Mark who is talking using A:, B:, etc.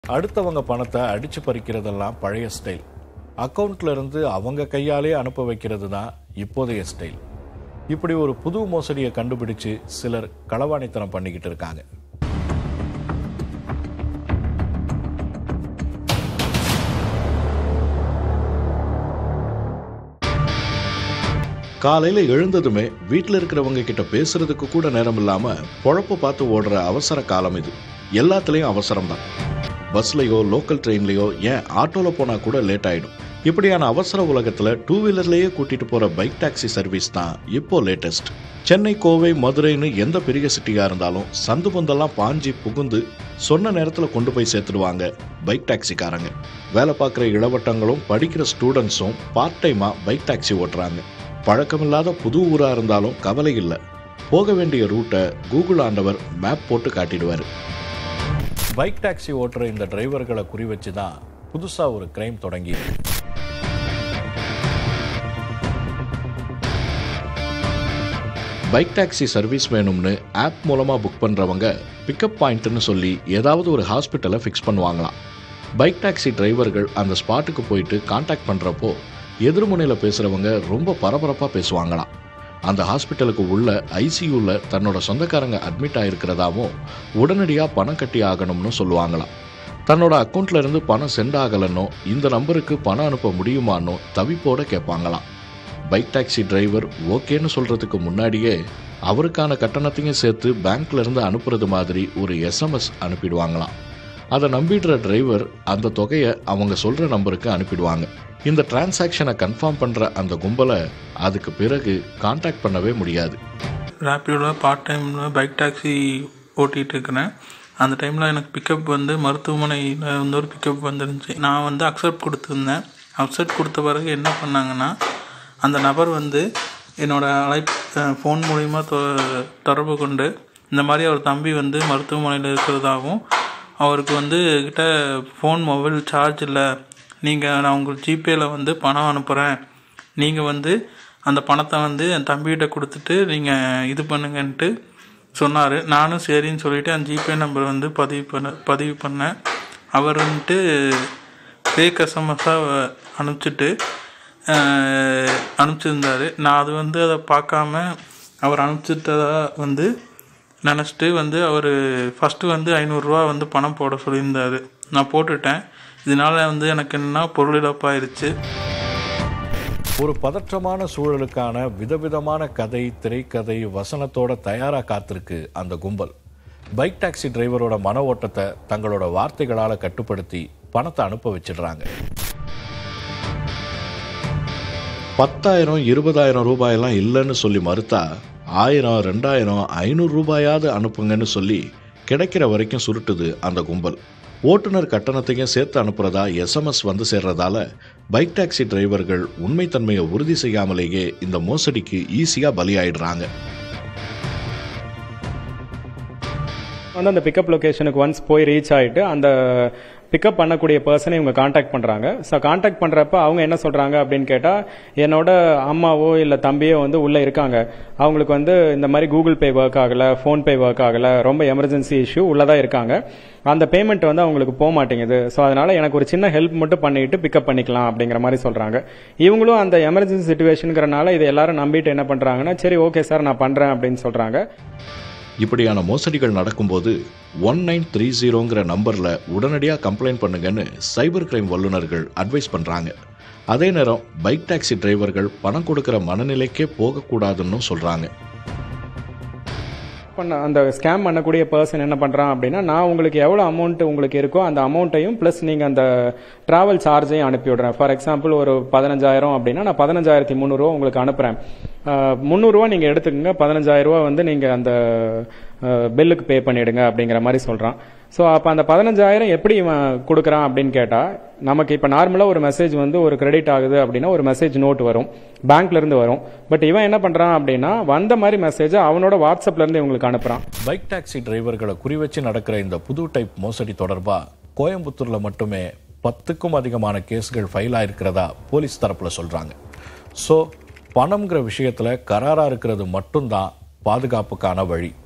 A: அடுத்தவங்க பணத்தை அடிச்சு பறிக்கிறதெல்லாம் பழைய ஸ்டைல் அக்கவுண்ட்ல இருந்து அவங்க கையாலே அனுப்ப வைக்கிறது தான் இப்போதைய ஸ்டைல் இப்படி ஒரு புது மோசடியை கண்டுபிடிச்சு சிலர் களவாணித்தனம் பண்ணிக்கிட்டு இருக்காங்க காலையில எழுந்ததுமே வீட்டில் இருக்கிறவங்க கிட்ட பேசுறதுக்கு கூட நேரம் இல்லாம பொழப்பு பார்த்து ஓடுற அவசர காலம் இது எல்லாத்துலயும் அவசரம் தான் பஸ்லயோ லோக்கல் ட்ரெயின்லயோ ஏன் ஆட்டோல போனா கூட லேட் ஆயிடும் இப்படியான அவசர உலகத்துல டூ வீலர்லயே கூட்டிட்டு போற பைக் டாக்ஸி சர்வீஸ் தான் இப்போ லேட்டஸ்ட் சென்னை கோவை மதுரைன்னு எந்த பெரிய சிட்டியா இருந்தாலும் சந்து பந்தெல்லாம் பாஞ்சி புகுந்து சொன்ன நேரத்துல கொண்டு போய் சேர்த்துடுவாங்க பைக் டாக்ஸிக்காரங்க வேலை பார்க்குற இளவட்டங்களும் படிக்கிற ஸ்டூடெண்ட்ஸும் பார்ட் டைமா பைக் டாக்ஸி ஓட்டுறாங்க பழக்கமில்லாத புது ஊரா இருந்தாலும் கவலை இல்லை போக வேண்டிய ரூட்டை கூகுள் ஆண்டவர் மேப் போட்டு காட்டிடுவார் பைக் டாக்ஸி ஓட்டுற இந்த டிரைவர்களை குறி வச்சு தான் புதுசா ஒரு கிரைம் தொடங்கி பைக் டாக்ஸி சர்வீஸ் வேணும்னு ஆப் மூலமா புக் பண்றவங்க பிக்கப் பாயிண்ட்னு சொல்லி ஏதாவது ஒரு ஹாஸ்பிட்டலை ஃபிக்ஸ் பண்ணுவாங்களாம் பைக் டாக்ஸி டிரைவர்கள் அந்த ஸ்பாட்டுக்கு போயிட்டு காண்டாக்ட் பண்றப்போ எதிர்முனையில் பேசுறவங்க ரொம்ப பரபரப்பா பேசுவாங்களாம் அந்த ஹாஸ்பிட்டலுக்கு உள்ள ஐசியூல தன்னோட சொந்தக்காரங்க அட்மிட் ஆயிருக்கிறதாவும் உடனடியா பணம் கட்டி ஆகணும்னு சொல்லுவாங்களாம் தன்னோட அக்கௌண்ட்ல இருந்து பணம் சென்ட் ஆகலன்னோ இந்த நம்பருக்கு பணம் அனுப்ப முடியுமானோ தவிப்போட கேட்பாங்களாம் பைக் டாக்ஸி டிரைவர் ஓகேன்னு சொல்றதுக்கு முன்னாடியே அவருக்கான கட்டணத்தையும் சேர்த்து பேங்க்ல இருந்து அனுப்புறது மாதிரி ஒரு எஸ்எம்எஸ் அனுப்பிடுவாங்களாம் அதை நம்பிடுற டிரைவர் அந்த தொகையை அவங்க சொல்ற நம்பருக்கு அனுப்பிடுவாங்க இந்த டிரான்சாக்ஷனை கன்ஃபார்ம் பண்ற அந்த கும்பலை அதுக்கு பிறகு காண்டாக்ட் பண்ணவே முடியாது
B: ரேப்பிடோவில் பார்ட் டைமில் பைக் டாக்ஸி ஓட்டிகிட்டு இருக்கிறேன் அந்த டைமில் எனக்கு பிக்கப் வந்து மருத்துவமனையில் வந்து ஒரு பிக்கப் வந்துருந்துச்சு நான் வந்து அக்செப்ட் கொடுத்துருந்தேன் அக்செப்ட் கொடுத்த பிறகு என்ன பண்ணாங்கன்னா அந்த நபர் வந்து என்னோட அழைப் ஃபோன் மூலிமா தொ தொடர்பு கொண்டு இந்த மாதிரி அவர் தம்பி வந்து மருத்துவமனையில் இருக்கிறதாகவும் அவருக்கு வந்து கிட்ட ஃபோன் மொபைல் சார்ஜ் இல்லை நீங்கள் நான் உங்களுக்கு ஜிபேயில் வந்து பணம் அனுப்புகிறேன் நீங்கள் வந்து அந்த பணத்தை வந்து என் தம்பிகிட்ட கொடுத்துட்டு நீங்கள் இது பண்ணுங்கன்ட்டு சொன்னார் நானும் சரின்னு சொல்லிவிட்டு அந்த ஜிபே நம்பர் வந்து பதிவு பண்ண பதிவு பண்ணேன் அவர் வந்துட்டு ஃபேக் எஸ்எம்எஸ்ஸாக அனுப்பிச்சிட்டு அனுப்பிச்சிருந்தாரு நான் அது வந்து அதை பார்க்காம அவர் அனுப்பிச்சிட்டதா வந்து நினச்சிட்டு வந்து அவர் ஃபஸ்ட்டு வந்து ஐநூறுரூவா வந்து பணம் போட சொல்லியிருந்தாரு நான் போட்டுட்டேன் இதனால வந்து எனக்கு என்னன்னா பொருள் இழப்பாயிருச்சு
A: ஒரு பதற்றமான சூழலுக்கான விதவிதமான கதை திரைக்கதை வசனத்தோட தயாரா காத்திருக்கு அந்த கும்பல் பைக் டாக்ஸி டிரைவரோட மன ஓட்டத்தை தங்களோட வார்த்தைகளால கட்டுப்படுத்தி பணத்தை அனுப்ப வச்சிடுறாங்க பத்தாயிரம் இருபதாயிரம் ரூபாயெல்லாம் இல்லைன்னு சொல்லி மறுத்தா ஆயிரம் ரெண்டாயிரம் ஐநூறு ரூபாயாவது அனுப்புங்கன்னு சொல்லி கிடைக்கிற வரைக்கும் சுருட்டுது அந்த கும்பல் ஓட்டுநர் கட்டணத்தையும் சேர்த்து அனுப்புறதா எஸ்எம்எஸ் வந்து சேர்றதால பைக் டாக்ஸி டிரைவர்கள் உண்மைத்தன்மையை உறுதி செய்யாமலேயே இந்த மோசடிக்கு ஈஸியாக பலியாயிடுறாங்க
C: வந்து அந்த பிக்கப் லொகேஷனுக்கு ஒன்ஸ் போய் ரீச் ஆகிட்டு அந்த பிக்கப் பண்ணக்கூடிய பர்சனை இவங்க காண்டாக்ட் பண்ணுறாங்க ஸோ காண்டாக்ட் பண்ணுறப்ப அவங்க என்ன சொல்கிறாங்க அப்படின்னு கேட்டால் என்னோட அம்மாவோ இல்லை தம்பியோ வந்து உள்ளே இருக்காங்க அவங்களுக்கு வந்து இந்த மாதிரி கூகுள் பே ஒர்க் ஆகலை ஃபோன்பே ஒர்க் ஆகலை ரொம்ப எமர்ஜென்சி இஷ்யூ உள்ளதாக இருக்காங்க அந்த பேமெண்ட் வந்து அவங்களுக்கு போக மாட்டேங்குது ஸோ அதனால எனக்கு ஒரு சின்ன ஹெல்ப் மட்டும் பண்ணிட்டு பிக்கப் பண்ணிக்கலாம் அப்படிங்கிற மாதிரி சொல்கிறாங்க இவங்களும் அந்த எமர்ஜென்சி சுச்சுவேஷனுங்கிறனால இதை எல்லாரும் நம்பிட்டு என்ன பண்ணுறாங்கன்னா சரி ஓகே சார் நான் பண்ணுறேன் அப்படின்னு சொல்கிறாங்க
A: இப்படியான மோசடிகள் நடக்கும்போது ஒன் நைன் த்ரீ ஜீரோங்கிற நம்பரில் உடனடியாக கம்ப்ளைண்ட் பண்ணுங்கன்னு சைபர் கிரைம் வல்லுநர்கள் அட்வைஸ் பண்ணுறாங்க அதே நேரம் பைக் டாக்ஸி டிரைவர்கள் பணம் கொடுக்குற மனநிலைக்கே போகக்கூடாதுன்னு சொல்கிறாங்க
C: பண்ண அந்த ஸ்கேம் பண்ணக்கூடிய பர்சன் என்ன பண்ணுறான் அப்படின்னா நான் உங்களுக்கு எவ்வளோ அமௌண்ட் உங்களுக்கு இருக்கோ அந்த அமௌண்ட்டையும் ப்ளஸ் நீங்கள் அந்த ட்ராவல் சார்ஜையும் அனுப்பி விடுறேன் ஃபார் எக்ஸாம்பிள் ஒரு பதினஞ்சாயிரம் அப்படின்னா நான் பதினஞ்சாயிரத்தி முந்நூறுரூவா உங்களுக்கு அனுப்புகிறேன் முந்நூறுரூவா நீங்கள் எடுத்துக்கோங்க பதினஞ்சாயிரரூவா வந்து நீங்கள் அந்த பில்லுக்கு பே பண்ணிடுங்க அப்படிங்கிற மாதிரி சொல்கிறான் ஸோ அப்போ அந்த பதினஞ்சாயிரம் எப்படி இவன் கொடுக்குறான் அப்படின்னு கேட்டால் நமக்கு இப்போ நார்மலாக ஒரு மெசேஜ் வந்து ஒரு கிரெடிட் ஆகுது அப்படின்னா ஒரு மெசேஜ் நோட் வரும் பேங்க்ல இருந்து வரும் பட் இவன் என்ன பண்ணுறான் அப்படின்னா வந்த மாதிரி மெசேஜை அவனோட வாட்ஸ்அப்ல இருந்து இவங்களுக்கு அனுப்புகிறான்
A: பைக் டாக்ஸி டிரைவர்களை குறிவச்சு நடக்கிற இந்த புது டைப் மோசடி தொடர்பா கோயம்புத்தூர்ல மட்டுமே பத்துக்கும் அதிகமான கேஸ்கள் ஃபைல் ஆயிருக்கிறதா போலீஸ் தரப்புல சொல்றாங்க ஸோ பணம்ங்கிற விஷயத்துல கராரா இருக்கிறது மட்டும்தான் பாதுகாப்புக்கான வழி